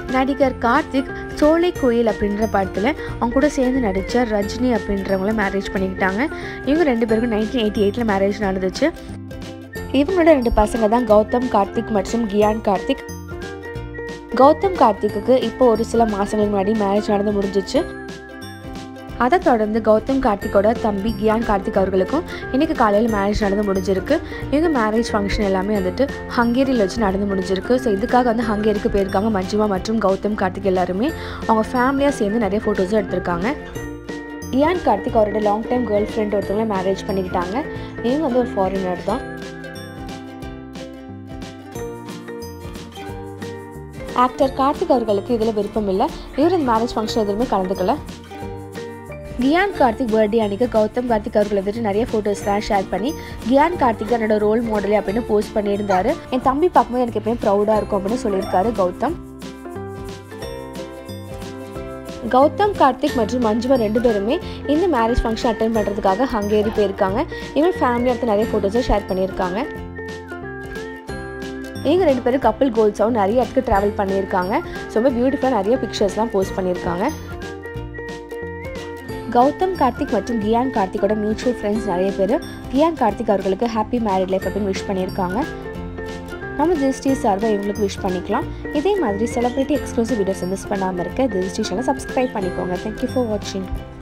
நடிகர் கார்த்திக் சோலை கோயில் அப்படின்ற படத்தில் அவங்க கூட சேர்ந்து நடித்த ரஜினி அப்படின்றவங்கள மேரேஜ் பண்ணிக்கிட்டாங்க இவங்க ரெண்டு பேருக்கும் நைன்டீன் எயிட்டி எயிட்டில் மேரேஜ் நடந்துச்சு இவங்களோட ரெண்டு பசங்க தான் கௌதம் கார்த்திக் மற்றும் கியான் கார்த்திக் கௌதம் கார்த்திக்குக்கு இப்போ ஒரு சில மாதங்களுக்கு முன்னாடி மேரேஜ் நடந்து முடிஞ்சிச்சு அதை தொடர்ந்து கௌதம் கார்த்திக்கோட தம்பி கியான் கார்த்திக் அவர்களுக்கும் இன்றைக்கி காலையில் மேரேஜ் நடந்து முடிஞ்சிருக்கு இவங்க மேரேஜ் ஃபங்க்ஷன் எல்லாமே வந்துட்டு ஹங்கேரியில் வச்சு நடந்து முடிஞ்சிருக்கு ஸோ இதுக்காக வந்து ஹங்கேரிக்கு போயிருக்காங்க மஞ்சுமா மற்றும் கௌதம் கார்த்திக் எல்லாருமே அவங்க ஃபேமிலியாக சேர்ந்து நிறைய ஃபோட்டோஸும் எடுத்திருக்காங்க கியான் கார்த்திக் அவரோட லாங் டைம் கேர்ள் ஃப்ரெண்ட் ஒருத்தவங்கள மேரேஜ் பண்ணிக்கிட்டாங்க இவங்க வந்து ஒரு ஃபாரினர் தான் ஆக்டர் கார்த்திக் அவர்களுக்கு இதில் விருப்பம் இல்லை இவர் இந்த மேரேஜ் ஃபங்க்ஷன் எதுவுமே கலந்துக்கல கியான் கார்த்திக் பர்த்டே அன்னைக்கு கௌதம் கார்த்திக் அவர்களை வந்துட்டு நிறைய ஃபோட்டோஸ்லாம் ஷேர் பண்ணி கியான் கார்த்திக் என்னோட ரோல் மாடலே அப்படின்னு போஸ்ட் பண்ணியிருந்தாரு என் தம்பி பார்க்கும்போது எனக்கு எப்பயும் ப்ரௌடாக இருக்கும் அப்படின்னு சொல்லியிருக்காரு கௌதம் கௌதம் கார்த்திக் மற்றும் மஞ்சுமா ரெண்டு பேருமே இந்த மேரேஜ் ஃபங்க்ஷன் அட்டன் பண்ணுறதுக்காக ஹங்கேரி போயிருக்காங்க இவங்க ஃபேமிலி எடுத்து நிறைய ஃபோட்டோஸை ஷேர் பண்ணியிருக்காங்க இவங்க ரெண்டு பேரும் கப்பல் கோல்ஸாகவும் நிறைய இடத்துக்கு ட்ராவல் பண்ணியிருக்காங்க ஸோ ரொம்ப பியூட்டிஃபுல்லாக நிறைய பிக்சர்ஸ்லாம் போஸ்ட் பண்ணியிருக்காங்க கௌதம் கார்த்திக் மற்றும் கியான் கார்த்திக்கோட மியூச்சுவல் ஃப்ரெண்ட்ஸ் நிறைய பேர் கியான் கார்த்திக் அவர்களுக்கு ஹாப்பி மேரிட் லைஃப் அப்படின்னு விஷ் பண்ணியிருக்காங்க நம்ம திஸ்டி சார்பாக இவங்களுக்கு விஷ் பண்ணிக்கலாம் இதே மாதிரி செலிப்ரிட்டி எக்ஸ்க்ளூசிவ் வீடியோஸ் மிஸ் பண்ணாமல் இருக்க திஸ்டி சேனல் சப்ஸ்கிரைப் பண்ணிக்கோங்க தேங்க்யூ ஃபார் வாட்சிங்